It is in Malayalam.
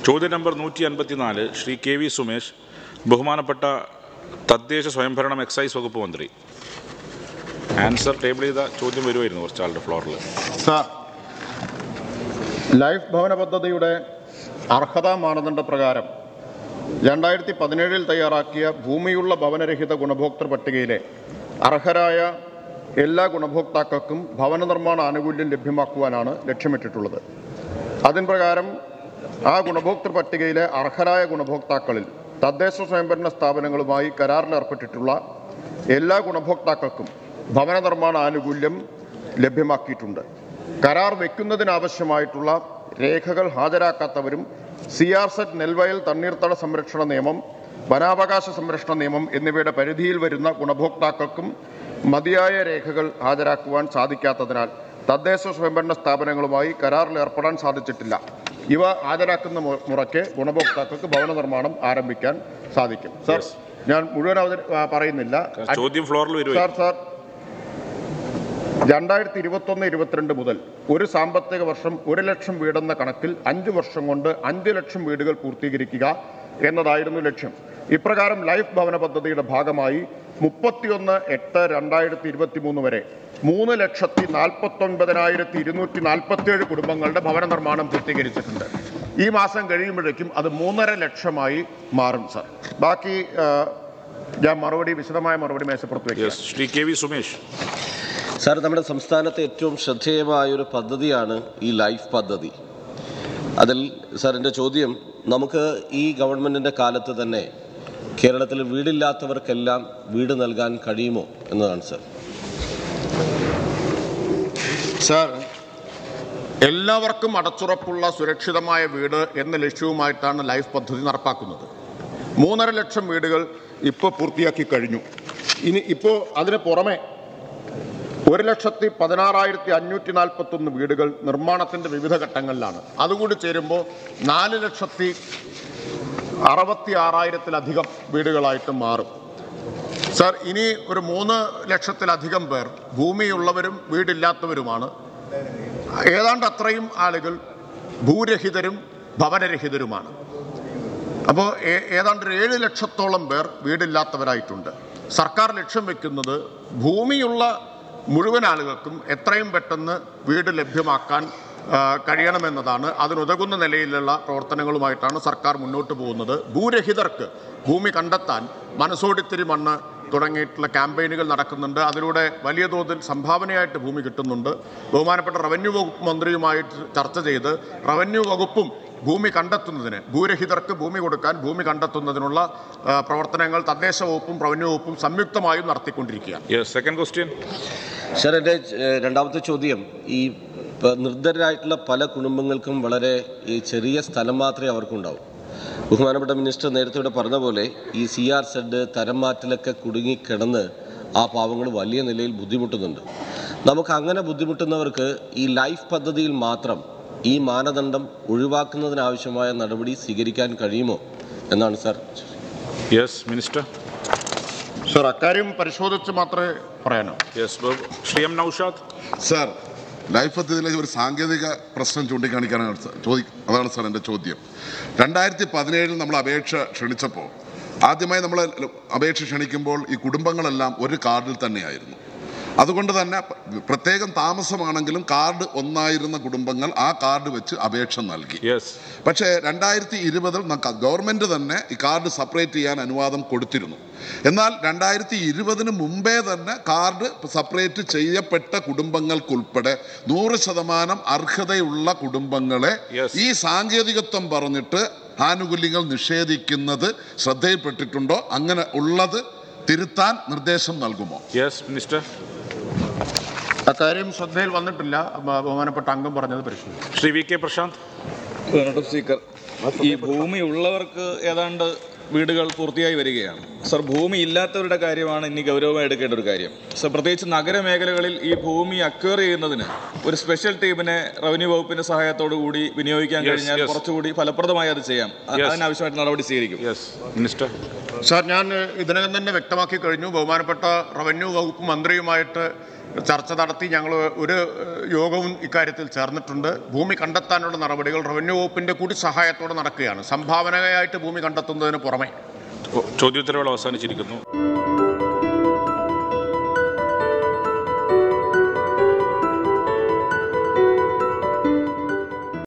ചോദ്യം നമ്പർ നൂറ്റി അൻപത്തിനാല് ശ്രീ കെ വി സുമേഷ് ബഹുമാനപ്പെട്ട തദ്ദേശ സ്വയംഭരണം എക്സൈസ് വകുപ്പ് മന്ത്രി ആൻസർ ടേബിൾ ചെയ്ത ചോദ്യം വരുമായിരുന്നു കുറച്ചാളുടെ ഫ്ലോറിൽ സാർ ലൈഫ് ഭവന പദ്ധതിയുടെ അർഹതാ മാനദണ്ഡ പ്രകാരം രണ്ടായിരത്തി പതിനേഴിൽ തയ്യാറാക്കിയ ഭൂമിയുള്ള ഭവനരഹിത ഗുണഭോക്തൃ പട്ടികയിലെ അർഹരായ എല്ലാ ഗുണഭോക്താക്കൾക്കും ഭവന നിർമ്മാണ ആനുകൂല്യം ലഭ്യമാക്കുവാനാണ് ലക്ഷ്യമിട്ടിട്ടുള്ളത് അതിൻ പ്രകാരം ആ ഗുണഭോക്തൃ പട്ടികയിലെ അർഹരായ ഗുണഭോക്താക്കളിൽ തദ്ദേശ സ്വയംഭരണ സ്ഥാപനങ്ങളുമായി കരാറിലേർപ്പെട്ടിട്ടുള്ള എല്ലാ ഗുണഭോക്താക്കൾക്കും ഭവന നിർമ്മാണ ആനുകൂല്യം ലഭ്യമാക്കിയിട്ടുണ്ട് കരാർ വയ്ക്കുന്നതിനാവശ്യമായിട്ടുള്ള രേഖകൾ ഹാജരാക്കാത്തവരും സി ആർ സെറ്റ് നെൽവയൽ തണ്ണീർത്തട സംരക്ഷണ നിയമം വനാവകാശ സംരക്ഷണ നിയമം എന്നിവയുടെ പരിധിയിൽ വരുന്ന ഗുണഭോക്താക്കൾക്കും മതിയായ രേഖകൾ ഹാജരാക്കുവാൻ സാധിക്കാത്തതിനാൽ തദ്ദേശ സ്വയംഭരണ സ്ഥാപനങ്ങളുമായി കരാറിൽ ഏർപ്പെടാൻ സാധിച്ചിട്ടില്ല ഇവ ഹാജരാക്കുന്ന മു- മുറയ്ക്ക് ഗുണഭോക്താക്കൾക്ക് ഭവന നിർമ്മാണം ആരംഭിക്കാൻ സാധിക്കും സർ Yes. ഞാൻ മുഴുവൻ അവതരി ആ, പറയുന്നില്ല ചോദ്യം ഫ്ലോറിൽ സാർ വരുമായിരുന്നു സാർ രണ്ടായിരത്തി ഇരുപത്തൊന്ന് ഇരുപത്തിരണ്ട് മുതൽ ഒരു സാമ്പത്തിക വർഷം ഒരു ലക്ഷം വീടെന്ന കണക്കിൽ അഞ്ച് വർഷം കൊണ്ട് അഞ്ച് ലക്ഷം വീടുകൾ പൂർത്തീകരിക്കുക എന്നതായിരുന്നു ലക്ഷ്യം ഇപ്രകാരം ലൈഫ് ഭവന പദ്ധതിയുടെ ഭാഗമായി മുപ്പത്തിയൊന്ന് എട്ട് രണ്ടായിരത്തി ഇരുപത്തി മൂന്ന് വരെ മൂന്ന് ലക്ഷത്തി നാൽപ്പത്തൊൻപതിനായിരത്തി ഇരുന്നൂറ്റി നാൽപ്പത്തിയേഴ് കുടുംബങ്ങളുടെ ഭവന നിർമ്മാണം പൂർത്തീകരിച്ചിട്ടുണ്ട് ഈ മാസം കഴിയുമ്പോഴേക്കും അത് മൂന്നര ലക്ഷമായി മാറും സാർ ബാക്കി ആ, ഞാൻ മറുപടി വിശദമായ മറുപടി മേശപ്പുറത്ത് വയ്ക്കാം yes Shri K V Sumesh sir നമ്മുടെ സംസ്ഥാനത്തെ ഏറ്റവും ശ്രദ്ധേയമായ ഒരു പദ്ധതിയാണ് ഈ ലൈഫ് പദ്ധതി അതിൽ സാർ എൻ്റെ ചോദ്യം നമുക്ക് ഈ ഗവൺമെൻറ്റിൻ്റെ കാലത്ത് തന്നെ കേരളത്തിൽ വീടില്ലാത്തവർക്കെല്ലാം വീട് നൽകാൻ കഴിയുമോ എന്നതാണ് സാർ സാർ എല്ലാവർക്കും അടച്ചുറപ്പുള്ള സുരക്ഷിതമായ വീട് എന്ന ലക്ഷ്യവുമായിട്ടാണ് ലൈഫ് പദ്ധതി നടപ്പാക്കുന്നത് മൂന്നര ലക്ഷം വീടുകൾ ഇപ്പോൾ പൂർത്തിയാക്കി കഴിഞ്ഞു ഇനി ഇപ്പോൾ അതിന് പുറമെ ഒരു ലക്ഷത്തി പതിനാറായിരത്തി അഞ്ഞൂറ്റി നാൽപ്പത്തൊന്ന് വീടുകൾ നിർമ്മാണത്തിൻ്റെ വിവിധ ഘട്ടങ്ങളിലാണ് അതുകൂടി ചേരുമ്പോൾ നാല് ലക്ഷത്തി അറുപത്തി ആറായിരത്തിലധികം വീടുകളായിട്ട് മാറും സാർ ഇനി ഒരു മൂന്ന് ലക്ഷത്തിലധികം പേർ ഭൂമിയുള്ളവരും വീടില്ലാത്തവരുമാണ് ഏതാണ്ട് അത്രയും ആളുകൾ ഭൂരഹിതരും ഭവനരഹിതരുമാണ് അപ്പോൾ ഏതാണ്ട് ഒരു ഏഴ് ലക്ഷത്തോളം പേർ വീടില്ലാത്തവരായിട്ടുണ്ട് സർക്കാർ ലക്ഷ്യം വെക്കുന്നത് ഭൂമിയുള്ള മുഴുവൻ ആളുകൾക്കും എത്രയും പെട്ടെന്ന് വീട് ലഭ്യമാക്കാൻ ആ, കഴിയണമെന്നതാണ് അതിനുതകുന്ന നിലയിലുള്ള പ്രവർത്തനങ്ങളുമായിട്ടാണ് സർക്കാർ മുന്നോട്ട് പോകുന്നത് ഭൂരഹിതർക്ക് ഭൂമി കണ്ടെത്താൻ മനസ്സോടിത്തിരി മണ്ണ് തുടങ്ങിയിട്ടുള്ള ക്യാമ്പയിനുകൾ നടക്കുന്നുണ്ട് അതിലൂടെ വലിയ തോതിൽ സംഭാവനയായിട്ട് ഭൂമി കിട്ടുന്നുണ്ട് ബഹുമാനപ്പെട്ട റവന്യൂ വകുപ്പ് മന്ത്രിയുമായിട്ട് ചർച്ച ചെയ്ത് റവന്യൂ വകുപ്പും ഭൂമി കണ്ടെത്തുന്നതിന് ഭൂരഹിതർക്ക് ഭൂമി കൊടുക്കാൻ ഭൂമി കണ്ടെത്തുന്നതിനുള്ള ആ, പ്രവർത്തനങ്ങൾ തദ്ദേശ വകുപ്പും റവന്യൂ വകുപ്പും സംയുക്തമായും നടത്തിക്കൊണ്ടിരിക്കുകയാണ് യെസ് സെക്കൻഡ് ക്വസ്റ്റ്യൻ സാർ എൻ്റെ ഏഹ്, രണ്ടാമത്തെ ചോദ്യം ഈ പ- നിർദ്ധരായിട്ടുള്ള പല കുടുംബങ്ങൾക്കും വളരെ ഈ ചെറിയ സ്ഥലം മാത്രമേ അവർക്കുണ്ടാവൂ ബഹുമാനപ്പെട്ട മിനിസ്റ്റർ നേരത്തെ ഇവിടെ പറഞ്ഞ പോലെ ഈ സി ആർ സെഡ് തരം മാറ്റലൊക്കെ കുടുങ്ങിക്കിടന്ന് ആ പാവങ്ങൾ വലിയ നിലയിൽ ബുദ്ധിമുട്ടുന്നുണ്ട് നമുക്ക് അങ്ങനെ ബുദ്ധിമുട്ടുന്നവർക്ക് ഈ ലൈഫ് പദ്ധതിയിൽ മാത്രം ഈ മാനദണ്ഡം ഒഴിവാക്കുന്നതിനാവശ്യമായ നടപടി സ്വീകരിക്കാൻ കഴിയുമോ എന്നാണ് സാർ യെസ് മിനിസ്റ്റർ സർ അക്കാര്യം പരിശോധിച്ച് മാത്രമേ പറയാനോ yes Shri M Noushad sir life പദ്ധതിയിലെ ഒരു സാങ്കേതിക പ്രശ്നം ചൂണ്ടിക്കാണിക്കാനാണ് സാർ ചോദി അതാണ് സാർ എൻ്റെ ചോദ്യം രണ്ടായിരത്തി പതിനേഴിൽ നമ്മൾ അപേക്ഷ ക്ഷണിച്ചപ്പോൾ ആദ്യമായി നമ്മൾ അപേക്ഷ ക്ഷണിക്കുമ്പോൾ ഈ കുടുംബങ്ങളെല്ലാം ഒരു കാർഡിൽ തന്നെയായിരുന്നു അതുകൊണ്ട് തന്നെ പ്രത്യേകം താമസമാണെങ്കിലും കാർഡ് ഒന്നായിരുന്ന കുടുംബങ്ങൾ ആ കാർഡ് വെച്ച് അപേക്ഷ നൽകി യെസ് പക്ഷേ രണ്ടായിരത്തി ഇരുപതിൽ ഗവൺമെൻറ് തന്നെ ഈ കാർഡ് സെപ്പറേറ്റ് ചെയ്യാൻ അനുവാദം കൊടുത്തിരുന്നു എന്നാൽ രണ്ടായിരത്തി ഇരുപതിന് മുമ്പേ തന്നെ കാർഡ് സെപ്പറേറ്റ് ചെയ്യപ്പെട്ട കുടുംബങ്ങൾക്കുൾപ്പെടെ നൂറ് ശതമാനം അർഹതയുള്ള കുടുംബങ്ങളെ Yes. ഈ സാങ്കേതികത്വം പറഞ്ഞിട്ട് ആനുകൂല്യങ്ങൾ നിഷേധിക്കുന്നത് ശ്രദ്ധയിൽപ്പെട്ടിട്ടുണ്ടോ അങ്ങനെ ഉള്ളത് തിരുത്താൻ നിർദ്ദേശം നൽകുമോ യെസ് മിനിസ്റ്റർ അക്കാര്യം ശ്രദ്ധയിൽ വന്നിട്ടില്ല ബ- ബഹുമാനപ്പെട്ട അംഗം പറഞ്ഞത് പരിശോധിക്കും ശ്രീ വി കെ പ്രശാന്ത് ബഹുമാനപ്പെട്ട സ്പീക്കർ ഈ ഭൂമി ഉള്ളവർക്ക് ഏതാണ്ട് വീടുകൾ പൂർത്തിയായി വരികയാണ് സർ ഭൂമി ഇല്ലാത്തവരുടെ കാര്യമാണ് ഇനി ഗൗരവമായി എടുക്കേണ്ട ഒരു കാര്യം സർ പ്രത്യേകിച്ച് നഗരമേഖലകളിൽ ഈ ഭൂമി അക്വയർ ചെയ്യുന്നതിന് ഒരു സ്പെഷ്യൽ ടീമിനെ റവന്യൂ വകുപ്പിന്റെ സഹായത്തോടു കൂടി വിനിയോഗിക്കാൻ Yes, കഴിഞ്ഞാൽ yes. കുറച്ചുകൂടി ഫലപ്രദമായി അത് ചെയ്യാം അ- Yes. അതിനാവശ്യമായിട്ട് നടപടി സ്വീകരിക്കും യെസ് മിനിസ്റ്റർ സാർ ഞാൻ ഇതിനകം തന്നെ വ്യക്തമാക്കി കഴിഞ്ഞു ബഹുമാനപ്പെട്ട റവന്യൂ വകുപ്പ് മന്ത്രിയുമായിട്ട് ചർച്ച നടത്തി ഞങ്ങൾ ഒരു ഏഹ്, യോഗവും ഇക്കാര്യത്തിൽ ചേർന്നിട്ടുണ്ട് ഭൂമി കണ്ടെത്താനുള്ള നടപടികൾ റവന്യൂ വകുപ്പിന്റെ കൂടി സഹായത്തോടെ നടക്കുകയാണ് സംഭാവനയായിട്ട് ഭൂമി കണ്ടെത്തുന്നതിന് പുറമെ ചോദ്യോത്തരവേള അവസാനിച്ചിരിക്കുന്നു